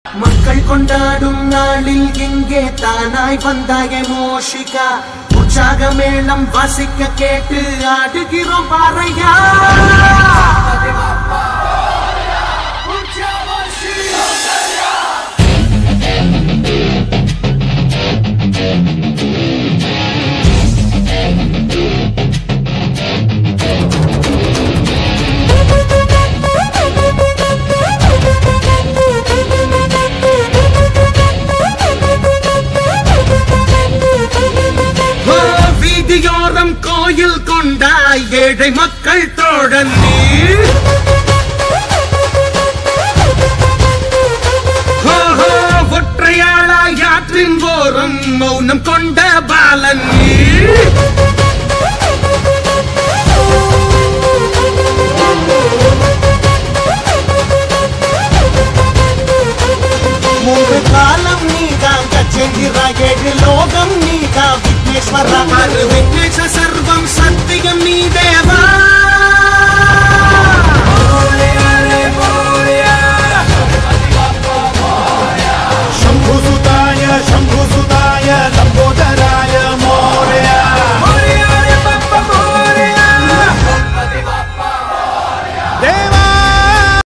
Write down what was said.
மக்கள் கொண்டாடும் நாளில் எங்கே தானாய் வந்தாய மோஷிகா உற்சாக மேளம் வாசிக்க கேட்டு ஆடுகிறோம் பாறையா ஓ, வீதியோரம் கோயில் கொண்டாய் ஏழை மக்கள் தோழன் நீ ஹோ, ஹோ, ஒற்றையாளாய் ஆற்றின் ஓரம் மௌனம் கொண்ட பாலன் நீ மூன்று காலம் நீதான் கச்சேந்திரா ஏழு லோகம் நீதா விக்னேஸ்வரா ஆறு விக்னேஸ்வர